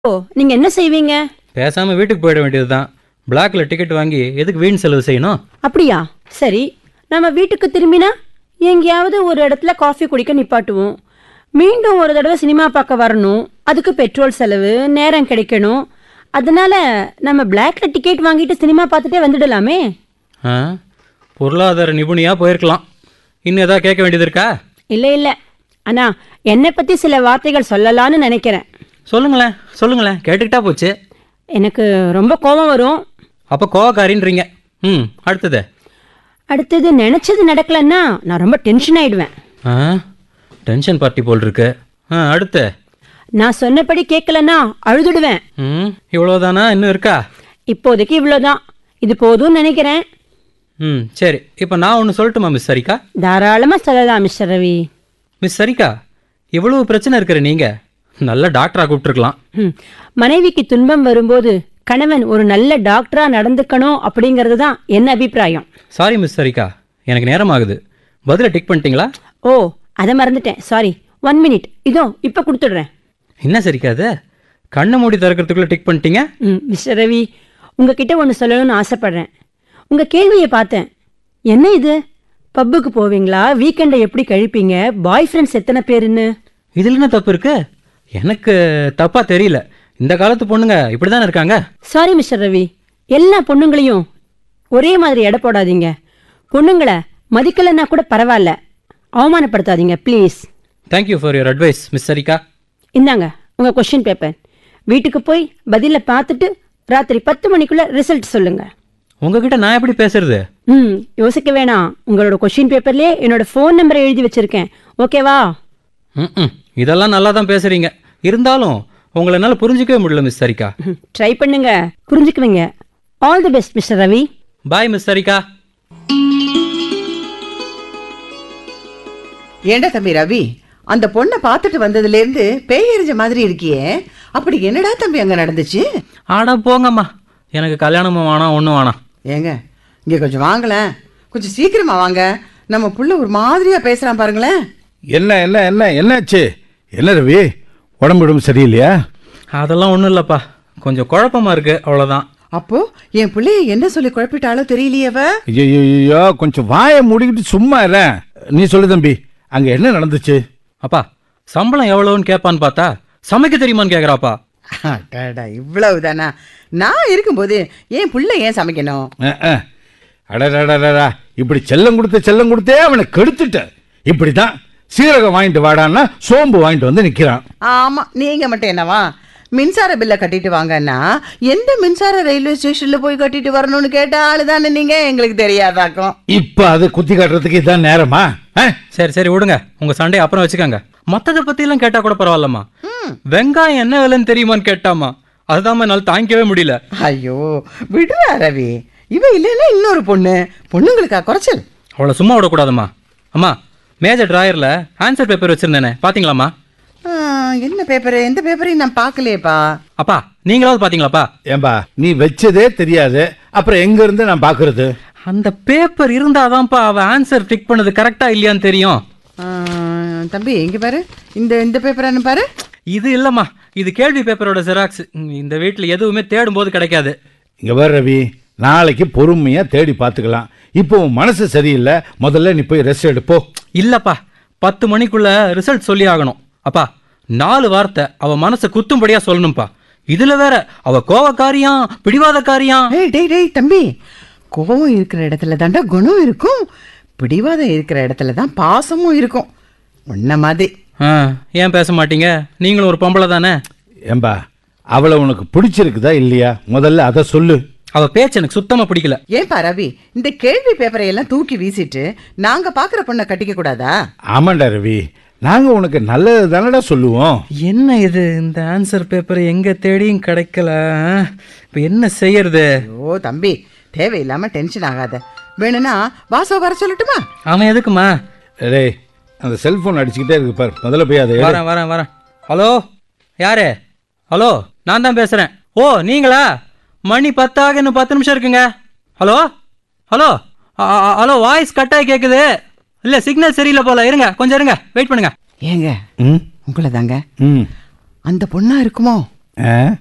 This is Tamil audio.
ஓ நீங்க என்ன செய்வீங்க பேசாமல் வீட்டுக்கு போயிட வேண்டியது தான் பிளாக்ல டிக்கெட் வாங்கி எதுக்கு வீண் செலவு செய்யணும் அப்படியா சரி நம்ம வீட்டுக்கு திரும்பினா எங்கேயாவது ஒரு இடத்துல காஃபி குடிக்க நிப்பாட்டுவோம் மீண்டும் ஒரு தடவை சினிமா பார்க்க வரணும் அதுக்கு பெட்ரோல் செலவு நேரம் கிடைக்கணும் அதனால நம்ம பிளாக்ல டிக்கெட் வாங்கிட்டு சினிமா பார்த்துட்டே வந்துடலாமே ஆ பொருளாதார நிபுணியாக போயிருக்கலாம் இன்னும் எதாவது கேட்க வேண்டியது இருக்கா இல்லை இல்லை அண்ணா என்னை பற்றி சில வார்த்தைகள் சொல்லலான்னு நினைக்கிறேன் சொல்லுங்களேன் சொல்லுங்களேன் கேட்டுக்கிட்டா போச்சு எனக்கு ரொம்ப கோபம் வரும் அப்போ கோவக்காரின்றீங்க ம் அடுத்தது அடுத்தது நினச்சது நடக்கலன்னா நான் ரொம்ப டென்ஷன் ஆயிடுவேன் ஆ டென்ஷன் பார்ட்டி போல் இருக்கு ஆ அடுத்து நான் சொன்னபடி கேட்கலன்னா அழுதுடுவேன் ம் இவ்வளோதானா இன்னும் இருக்கா இப்போதைக்கு இவ்வளோதான் இது போதும்னு நினைக்கிறேன் ம் சரி இப்போ நான் ஒன்று சொல்லட்டுமா மிஸ் சரிகா தாராளமாக சொல்லலாம் மிஸ்டர் ரவி மிஸ் சரிகா இவ்வளவு பிரச்சனை இருக்கிற நீங்கள் நல்ல டாக்டராக கூப்பிட்டுருக்கலாம் ம். மனைவிக்கு துன்பம் வரும்போது கணவன் ஒரு நல்ல டாக்டரா நடந்துக்கணும் அப்படிங்கிறது தான் என் அபிப்பிராயம் சாரி மிஸ் சரிகா எனக்கு நேரம் ஆகுது பதிலை டிக் பண்ணிட்டீங்களா ஓ அதை மறந்துட்டேன் சாரி ஒன் மினிட் இதோ இப்போ கொடுத்துடுறேன் என்ன சரிக்கா அது கண்ணை மூடி திறக்கிறதுக்குள்ளே டிக் பண்ணிட்டீங்க ம் மிஸ்டர் ரவி உங்ககிட்ட ஒன்று சொல்லணும்னு ஆசைப்படுறேன் உங்கள் கேள்வியை பார்த்தேன் என்ன இது பப்புக்கு போவீங்களா வீக்கெண்டை எப்படி கழிப்பீங்க பாய் ஃப்ரெண்ட்ஸ் எத்தனை பேருன்னு இதில் என்ன தப்பு இருக்கு எனக்கு தப்பாக தெரியல இந்த காலத்து பொண்ணுங்க இப்படி தானே இருக்காங்க சாரி மிஸ்டர் ரவி எல்லா பொண்ணுங்களையும் ஒரே மாதிரி எடை போடாதீங்க பொண்ணுங்களை மதிக்கலைன்னா கூட பரவாயில்ல அவமானப்படுத்தாதீங்க please thank you for your advice miss Sarika இந்தாங்க உங்கள் கொஷின் பேப்பர் வீட்டுக்கு போய் பதிலை பார்த்துட்டு ராத்திரி பத்து மணிக்குள்ள ரிசல்ட் சொல்லுங்க உங்ககிட்ட நான் எப்படி பேசுறது ம் யோசிக்க வேணாம் உங்களோட கொஷின் பேப்பர்லேயே என்னோட ஃபோன் நம்பரை எழுதி வச்சிருக்கேன் ஓகேவா ம் இதெல்லாம் நல்லா தான் பேசுறீங்க இருந்தாலும் உங்களை என்னால் புரிஞ்சிக்கவே முடியல மிஸ் சரிகா ட்ரை பண்ணுங்க புரிஞ்சுக்குவீங்க all the best mister Ravi bye miss Sarika ஏண்டா தம்பி ரவி அந்த பொண்ணை பார்த்துட்டு வந்ததுல இருந்து பேய் எறிஞ்ச மாதிரி இருக்கியே அப்படி என்னடா தம்பி அங்க நடந்துச்சு ஆடா போங்கம்மா எனக்கு கல்யாணமும் வேணாம் ஒன்றும் வேணாம் ஏங்க இங்க கொஞ்சம் வாங்களேன் கொஞ்சம் சீக்கிரமா வாங்க நம்ம புள்ள ஒரு மாதிரியா பேசுறான் பாருங்களேன் என்ன என்ன என்ன என்னாச்சு என்ன ரவி உடம்பு உடம்பு சரியில்லையா அதெல்லாம் ஒன்றும் இல்லைப்பா கொஞ்சம் குழப்பமா இருக்கு அவ்வளோதான் அப்போ என் பிள்ளைய என்ன சொல்லி குழப்பிட்டாலோ தெரியலையேவ ஐயோ கொஞ்சம் வாயை மூடிக்கிட்டு சும்மா இர நீ சொல்லு தம்பி அங்க என்ன நடந்துச்சு அப்பா சம்பளம் எவ்வளோன்னு கேட்பான்னு பார்த்தா சமைக்க தெரியுமான்னு கேட்குறாப்பா அடடா இவ்வளவுதானா நான் இருக்கும்போது என் புள்ள ஏன் சமைக்கணும் அஹ், அஹ். அடடடடடா இப்படி செல்லம் கொடுத்து செல்லம் கொடுத்தே அவனை கெடுத்துட்ட இப்படிதான் சீரகம் வாங்கிட்டு வாடான்னா சோம்பு வாங்கிட்டு வந்து நிக்கிறான் ஆமா நீங்க மட்டும் என்னவா மின்சார பில்லை கட்டிட்டு வாங்கன்னா எந்த மின்சார ரயில்வே ஸ்டேஷன்ல போய் கட்டிட்டு வரணும்னு கேட்ட ஆளு தானே நீங்க எங்களுக்கு தெரியாதாக்கும் இப்ப அது குத்தி காட்டுறதுக்கு இதான் நேரமா அஹ்? சரி சரி விடுங்க உங்க சண்டையை அப்புறம் வச்சுக்கோங்க மற்றதை பற்றிலாம் கேட்டால் கூட பரவாயில்லம்மா வெங்காயம் என்ன விலைன்னு தெரியுமான்னு கேட்டாமா அதுதான் என்னால் தாங்கிக்கவே முடியல ஐயோ விடுறா ரவி இவ இல்லைன்னா இன்னொரு பொண்ணு பொண்ணுங்களுக்கா குறைச்சல் அவளை சும்மா விடக்கூடாதும்மா அம்மா மேஜர் டிராயரில் ஆன்சர் பேப்பர் வச்சுருந்தேனே பார்த்தீங்களாம்மா ஆ, என்ன பேப்பர் எந்த பேப்பரையும் நான் பார்க்கலையேப்பா அப்பா நீங்களாவது பார்த்தீங்களாப்பா ஏம்பா நீ வச்சதே தெரியாது அப்புறம் எங்க இருந்து நான் பாக்குறது அந்த பேப்பர் இருந்தாதான்ப்பா அவள் ஆன்சர் டிக் பண்ணது கரெக்டாக இல்லையான்னு தெரியும் ஆ, தம்பி இங்க பாரு இந்த இந்த பேப்பரானு பாரு இது இல்லைம்மா இது கேள்வி பேப்பரோட ஜெராக்ஸ் இந்த வீட்டில் எதுவுமே தேடும் போது கிடைக்காது இங்க வர ரவி நாளைக்கு பொறுமையா தேடி பார்த்துக்கலாம் இப்போ உன் மனசு சரியில்லை முதல்ல நீ போய் ரெஸ்ட் எடுப்போ இல்லைப்பா பத்து மணிக்குள்ள ரிசல்ட் சொல்லி ஆகணும் அப்பா நாலு வார்த்தை அவ மனசை குத்தும்படியா சொல்லணும்ப்பா இதுல வேற அவ கோவக்காரியாம் பிடிவாதக்காரியாம் ஏய் டேய் டேய் தம்பி கோவம் இருக்கிற இடத்துல தாண்டா குணம் இருக்கும் பிடிவாதம் இருக்கிற இடத்துல தான் பாசமும் இருக்கும் உன்ன மாதிரி ஆ, ஏன் பேச மாட்டீங்க நீங்களும் ஒரு பொம்பளை தானே ஏம்பா அவளை உனக்கு பிடிச்சிருக்குதா இல்லையா முதல்ல அதை சொல்லு அவ பேச்சு எனக்கு சுத்தமா பிடிக்கல ஏன்பா ரவி இந்த கேள்வி பேப்பரை எல்லாம் தூக்கி வீசிட்டு நாங்க பாக்குற பொண்ணை கட்டிக்க கூடாதா ஆமாண்டா ரவி நாங்க உனக்கு நல்லது தானடா சொல்லுவோம் என்ன இது இந்த ஆன்சர் பேப்பர் எங்க தேடியும் கிடைக்கல இப்ப என்ன செய்யறது ஐயோ தம்பி தேவையில்லாம டென்ஷன் ஆகாத வேணும்னா வாசோ வர சொல்லட்டுமா அவன் எதுக்குமா டேய் அந்த செல்போன் அடிச்சுக்கிட்டே இருக்கு பார் முதல்ல போய் அதை எடு. வரேன் வரேன் வரேன் ஹலோ யாரு ஹலோ நான் தான் பேசுகிறேன் ஓ நீங்களா மணி பத்தாக இன்னும் பத்து நிமிஷம் இருக்குங்க ஹலோ ஹலோ அ- அ- ஹலோ வாய்ஸ் கட்டாகி கேட்குது இல்லை சிக்னல் சரியில்லை போல இருங்க கொஞ்சம் இருங்க வெயிட் பண்ணுங்க ஏங்க ம் உங்களை தாங்க ம் அந்த பொண்ணா இருக்குமோ ஆ?